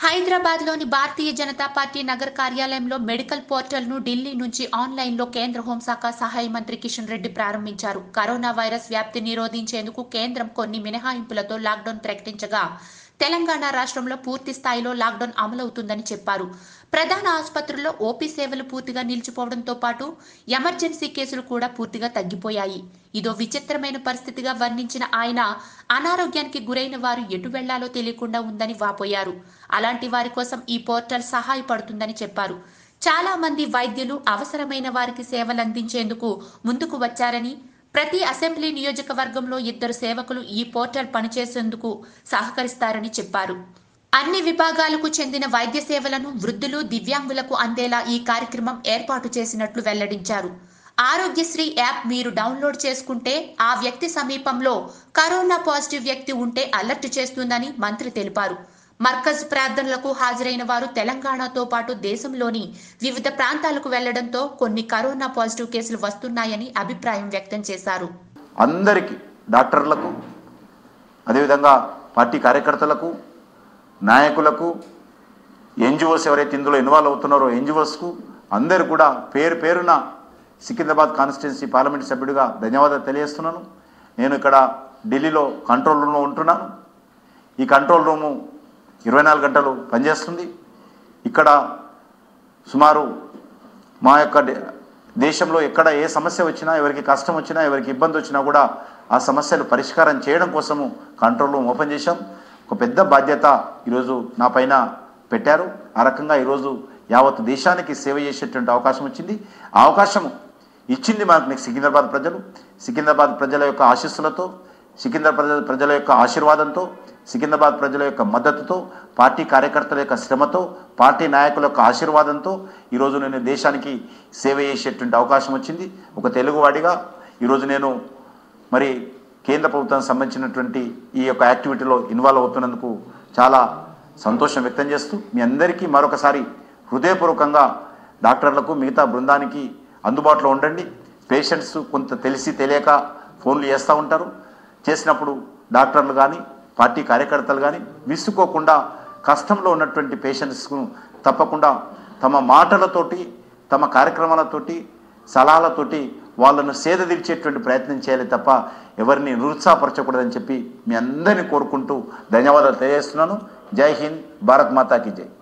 హైదరాబాద్లోని భారతీయ జనతా పార్టీ నగర కార్యాలయంలో మెడికల్ పోర్టల్ను ఢిల్లీ నుంచి ఆన్లైన్లో కేంద్ర హోంశాఖ సహాయ మంత్రి కిషన్ రెడ్డి ప్రారంభించారు కరోనా వైరస్ వ్యాప్తి నిరోధించేందుకు కేంద్రం కొన్ని మినహాయింపులతో లాక్డౌన్ ప్రకటించగా తెలంగాణ రాష్ట్రంలో పూర్తి స్థాయిలో లాక్డౌన్ అమలవుతుందని చెప్పారు ప్రధాన ఆసుపత్రుల్లో ఓపీ సేవలు పూర్తిగా నిలిచిపోవడంతో పాటు ఎమర్జెన్సీ కేసులు కూడా పూర్తిగా తగ్గిపోయాయి ఇదో విచిత్రమైన పరిస్థితిగా వర్ణించిన ఆయన అనారోగ్యానికి గురైన వారు ఎటు వెళ్లాలో తెలియకుండా ఉందని వాపోయారు అలాంటి వారి కోసం ఈ పోర్టల్ సహాయపడుతుందని చెప్పారు చాలా మంది వైద్యులు అవసరమైన వారికి సేవలు అందించేందుకు ముందుకు వచ్చారని ప్రతి అసెంబ్లీ నియోజకవర్గంలో ఇద్దరు సేవకులు ఈ పోర్టల్ పనిచేసేందుకు సహకరిస్తారని చెప్పారు అన్ని విభాగాలకు చెందిన వైద్య సేవలను వృద్ధులు దివ్యాంగులకు అందేలా ఈ కార్యక్రమం ఏర్పాటు చేసినట్లు వెల్లడించారు ఆరోగ్యశ్రీ యాప్ మీరు డౌన్లోడ్ చేసుకుంటే ఆ వ్యక్తి సమీపంలో కరోనా పాజిటివ్ వ్యక్తి ఉంటే అలర్ట్ చేస్తుందని మంత్రి తెలిపారు మర్కజ్ ప్రార్థనలకు హాజరైన వారు తెలంగాణతో పాటు దేశంలోని వివిధ ప్రాంతాలకు వెళ్లడంతో కొన్ని కరోనా పాజిటివ్ కేసులు వస్తున్నాయని అభిప్రాయం వ్యక్తం చేశారు అందరికీ డాక్టర్లకు అదేవిధంగా పార్టీ కార్యకర్తలకు నాయకులకు ఎన్జిఓస్ ఎవరైతే ఇందులో ఇన్వాల్వ్ అవుతున్నారో ఎన్జిఓస్కు అందరు కూడా పేరు పేరున సికింద్రాబాద్ కాన్స్టిట్యున్సీ పార్లమెంట్ సభ్యుడిగా ధన్యవాదాలు తెలియజేస్తున్నాను నేను ఇక్కడ ఢిల్లీలో కంట్రోల్ రూమ్లో ఉంటున్నాను ఈ కంట్రోల్ రూము ఇరవై నాలుగు గంటలు పనిచేస్తుంది ఇక్కడ సుమారు మా యొక్క దే- దేశంలో ఎక్కడ ఏ సమస్య వచ్చినా ఎవరికి కష్టం వచ్చినా ఎవరికి ఇబ్బంది వచ్చినా కూడా ఆ సమస్యలు పరిష్కారం చేయడం కోసము కంట్రోల్ రూమ్ ఓపెన్ చేశాం ఒక పెద్ద బాధ్యత ఈరోజు నా పైన పెట్టారు ఆ రకంగా ఈరోజు యావత్ దేశానికి సేవ చేసేటువంటి అవకాశం వచ్చింది ఆ అవకాశము ఇచ్చింది మనకు సికింద్రాబాద్ ప్రజలు సికింద్రాబాద్ ప్రజల యొక్క ఆశీస్సులతో సికింద్రాబాద్ ప్రజల ప్రజల యొక్క ఆశీర్వాదంతో సికింద్రాబాద్ ప్రజల యొక్క మద్దతుతో పార్టీ కార్యకర్తల యొక్క శ్రమతో పార్టీ నాయకుల యొక్క ఆశీర్వాదంతో ఈరోజు నేను దేశానికి సేవ చేసేటువంటి అవకాశం వచ్చింది ఒక తెలుగువాడిగా ఈరోజు నేను మరి కేంద్ర ప్రభుత్వానికి సంబంధించినటువంటి ఈ యొక్క యాక్టివిటీలో ఇన్వాల్వ్ అవుతున్నందుకు చాలా సంతోషం వ్యక్తం చేస్తూ మీ అందరికీ మరొకసారి హృదయపూర్వకంగా డాక్టర్లకు మిగతా బృందానికి అందుబాటులో ఉండండి పేషెంట్స్ కొంత తెలిసి తెలియక ఫోన్లు చేస్తూ ఉంటారు చేసినప్పుడు డాక్టర్లు కానీ పార్టీ కార్యకర్తలు కానీ విసుకోకుండా కష్టంలో ఉన్నటువంటి పేషెంట్స్కు తప్పకుండా తమ మాటలతోటి తమ కార్యక్రమాలతోటి సలహాలతోటి వాళ్ళను సేద తీర్చేటువంటి ప్రయత్నం చేయాలి తప్ప ఎవరిని నిరుత్సాహపరచకూడదని చెప్పి మీ అందరినీ కోరుకుంటూ ధన్యవాదాలు తెలియజేస్తున్నాను జై హింద్ భారత్ మాతాకి జై